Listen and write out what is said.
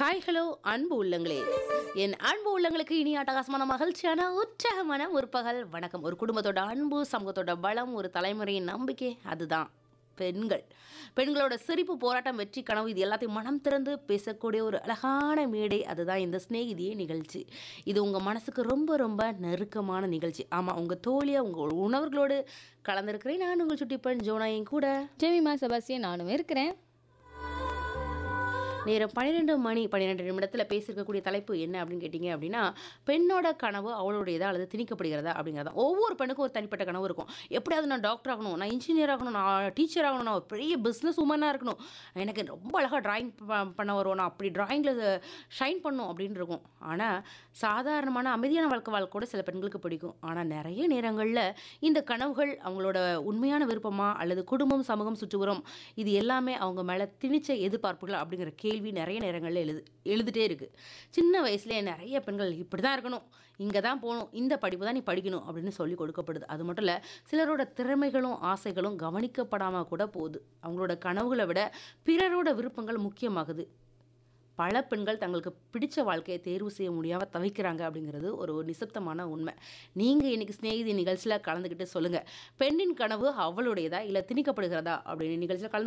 hi hello அன்பு உள்ளங்களே என் அன்பு உள்ளங்களுக்கு இனி அட்டகாசமான மகிழ்ச்சியான உற்சாகமான ஒரு பகல் வணக்கம் ஒரு குடும்பத்தோட அன்பு சமூகத்தோட பலம் ஒரு தலைமுறையின் நம்பிக்கை அதுதான் பெண்கள் பெண்களோட சிரிப்பு போராட்டம் வெற்றி கனவு இது எல்லாத்தையும் மனம் திறந்து பேசக்கூடிய ஒரு அழகான மேடை அதுதான் இந்த சிநேகிதியே நிகழ்ச்சி இது உங்கள் மனசுக்கு ரொம்ப ரொம்ப நெருக்கமான நிகழ்ச்சி ஆமாம் உங்கள் தோழியாக உங்கள் உணவர்களோடு கலந்துருக்கிறேன் நான் உங்கள் சுட்டி பெண் ஜோனா என் கூட ஜெமிமா செபாஸ்டியன் நானும் இருக்கிறேன் நேரம் பன்னிரெண்டு மணி பன்னிரெண்டு நிமிடத்தில் பேசியிருக்கக்கூடிய தலைப்பு என்ன அப்படின்னு கேட்டிங்க அப்படின்னா பெண்ணோட கனவு அவளுடையதா அல்லது திணிக்கப்படுகிறதா அப்படிங்கிறதா ஒவ்வொரு பெண்ணுக்கும் ஒரு தனிப்பட்ட கனவு இருக்கும் எப்படியாவது நான் டாக்டர் ஆகணும் நான் இன்ஜினியர் ஆகணும் நான் டீச்சர் ஆகணும் நான் ஒரு பெரிய பிஸ்னஸ் உமனாக இருக்கணும் எனக்கு ரொம்ப அழகாக டிராயிங் பண்ண வரும் நான் அப்படி டிராயிங்கில் ஷைன் பண்ணும் அப்படின்னு இருக்கும் ஆனால் சாதாரணமான அமைதியான வாழ்க்கை வாழ்க்கை கூட சில பெண்களுக்கு பிடிக்கும் ஆனால் நிறைய நேரங்களில் இந்த கனவுகள் அவங்களோட உண்மையான விருப்பமா அல்லது குடும்பம் சமூகம் சுற்றுப்புறம் இது எல்லாமே அவங்க மேலே திணிச்ச எதிர்பார்ப்புகள் அப்படிங்கிற கேள்வி நிறைய நேரங்களில் எழுது எழுதுட்டே இருக்குது சின்ன வயசுலேயே நிறைய பெண்கள் இப்படி தான் இருக்கணும் இங்கே தான் போகணும் இந்த படிப்பு தான் நீ படிக்கணும் அப்படின்னு சொல்லி கொடுக்கப்படுது அது மட்டும் இல்லை சிலரோட திறமைகளும் ஆசைகளும் கவனிக்கப்படாமல் கூட போகுது அவங்களோட கனவுகளை விட பிறரோட விருப்பங்கள் முக்கியமாகுது பல பெண்கள் தங்களுக்கு பிடிச்ச வாழ்க்கையை தேர்வு செய்ய முடியாமல் தவிக்கிறாங்க அப்படிங்கிறது ஒரு நிசப்தமான உண்மை நீங்கள் இன்னைக்கு சிநேகிதி நிகழ்ச்சியில் கலந்துக்கிட்டு சொல்லுங்கள் பெண்ணின் கனவு அவளுடையதா இல்லை திணிக்கப்படுகிறதா அப்படின்னு நிகழ்ச்சியில் கலந்து